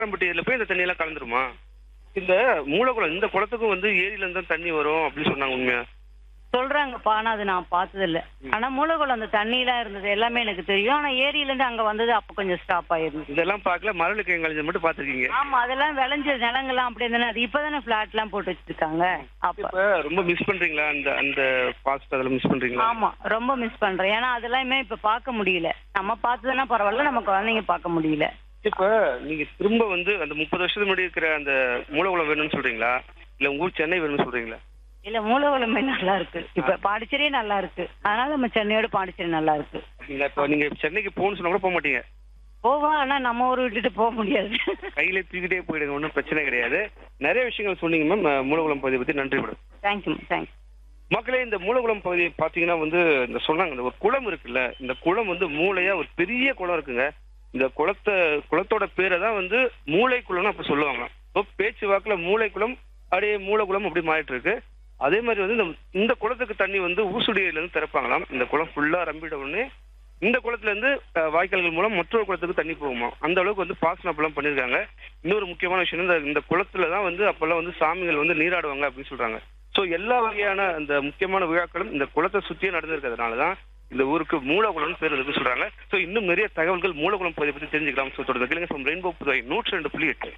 பட்டி இதில் போய் இந்த தண்ணியெல்லாம் கலந்துருமா இந்த மூலக்குளம் இந்த குளத்துக்கும் வந்து ஏரியில இருந்து தான் தண்ணி வரும் அப்படின்னு சொன்னாங்க உண்மையா சொல்றாங்கப்பா ஆனா அது நான் பார்த்தது இல்ல ஆனா மூலகுளம் அந்த தண்ணிலாம் இருந்தது எல்லாமே எனக்கு தெரியும் ஆனா ஏரியில இருந்து அங்க வந்தது அப்ப கொஞ்சம் ஸ்டாப் ஆயிருந்தது இதெல்லாம் பார்க்கல மரலுக்கு எங்களுக்கு மட்டும் பார்த்துருக்கீங்க ஆமா அதெல்லாம் விளைஞ்ச நிலங்கள்லாம் அப்படி தானே அது இப்பதானே பிளாட் எல்லாம் போட்டு வச்சிருக்காங்க அப்ப இப்ப ரொம்ப மிஸ் பண்றீங்களா அந்த அந்த பாஸ்ட் அதெல்லாம் மிஸ் பண்றீங்களா ஆமா ரொம்ப மிஸ் பண்றேன் ஏன்னா அதெல்லாமே இப்ப பார்க்க முடியல நம்ம பார்த்ததுன்னா பரவாயில்ல நம்ம குழந்தைங்க பார்க்க முடியல இப்ப நீங்க திரும்ப வந்து அந்த முப்பது வருஷத்துக்கு முன்னாடி இருக்கிற அந்த மூலகுளம் வேணும்னு சொல்றீங்களா இல்ல உங்க ஊர் சென்னை வேணும்னு சொல்றீங்களா இல்ல மூலகுளமே நல்லா இருக்கு இப்ப பாண்டிச்சேரியே நல்லா இருக்கு அதனால நம்ம சென்னையோட பாண்டிச்சேரி நல்லா இருக்கு அப்படிங்களா இப்போ நீங்க சென்னைக்கு போகணும்னு சொன்னா கூட போக மாட்டீங்க போவோம் ஆனா நம்ம ஊர் விட்டுட்டு போக முடியாது கையில தூக்கிட்டே போயிடுங்க ஒன்றும் பிரச்சனை கிடையாது நிறைய விஷயங்கள் சொன்னீங்க மேம் மூலகுளம் பகுதியை பத்தி நன்றி மேடம் தேங்க்யூ தேங்க்யூ மக்களே இந்த மூலகுளம் பகுதி பாத்தீங்கன்னா வந்து இந்த சொன்னாங்க இந்த ஒரு குளம் இருக்குல்ல இந்த குளம் வந்து மூளையா ஒரு பெரிய குளம் இருக்குங்க இந்த குளத்தை குளத்தோட பேரை தான் வந்து மூளை குளம்னு அப்ப சொல்லுவாங்க இப்போ பேச்சு வாக்குல மூளை குளம் அப்படியே மூலகுளம் அப்படி மாறிட்டு இருக்கு அதே மாதிரி வந்து இந்த இந்த குளத்துக்கு தண்ணி வந்து ஊசுடியில இருந்து திறப்பாங்களாம் இந்த குளம் ஃபுல்லா ரம்பிட உடனே இந்த குளத்துல இருந்து அஹ், வாய்க்கால்கள் மூலம் மற்றொரு குளத்துக்கு தண்ணி போகுமா அந்த அளவுக்கு வந்து பாசனம் அப்பெல்லாம் பண்ணிருக்காங்க இன்னொரு முக்கியமான விஷயம் இந்த இந்த குளத்துல தான் வந்து அப்பெல்லாம் வந்து சாமிகள் வந்து நீராடுவாங்க அப்படின்னு சொல்றாங்க சோ எல்லா வகையான அந்த முக்கியமான விழாக்களும் இந்த குளத்தை சுத்தியே நடந்திருக்கிறதுனால தான் இந்த ஊருக்கு மூலகுளம்னு பேர் இருக்கு சொல்றாங்க சோ இன்னும் நிறைய தகவல்கள் மூலகுளம் பகுதியை பத்தி தெரிஞ்சுக்கலாம் ஸோ தொடர்ந்து கேளுங்க from ரெயின்போ புதுவை நூற்றி ரெண்டு புள்ளி எட்டு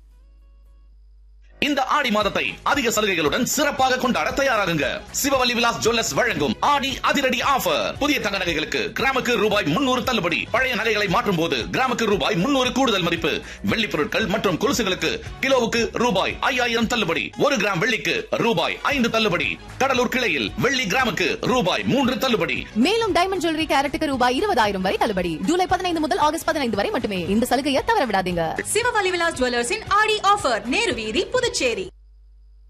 இந்த ஆடி மாதத்தை அதிக சலுகைகளுடன் சிறப்பாக கொண்டாட தயாராகுங்க சிவவல்லி விலாஸ் ஜுவல்லர்ஸ் வழங்கும் ஆடி அதிரடி ஆஃபர் புதிய தங்க நகைகளுக்கு கிராமுக்கு ரூபாய் முன்னூறு தள்ளுபடி பழைய நகைகளை மாற்றும் போது கிராமுக்கு ரூபாய் முன்னூறு கூடுதல் மதிப்பு வெள்ளி பொருட்கள் மற்றும் கொலுசுகளுக்கு கிலோவுக்கு ரூபாய் ஐயாயிரம் தள்ளுபடி ஒரு கிராம் வெள்ளிக்கு ரூபாய் ஐந்து தள்ளுபடி கடலூர் கிளையில் வெள்ளி கிராமுக்கு ரூபாய் மூன்று தள்ளுபடி மேலும் டைமண்ட் ஜுவல்லரி கேரட்டுக்கு ரூபாய் இருபதாயிரம் வரை தள்ளுபடி ஜூலை பதினைந்து முதல் ஆகஸ்ட் பதினைந்து வரை மட்டுமே இந்த சலுகையை தவற விடாதீங்க சிவவலி விலாஸ் ஜுவல்லர்ஸின் ஆடி ஆஃபர் நேரு வீதி புதுச்சேரி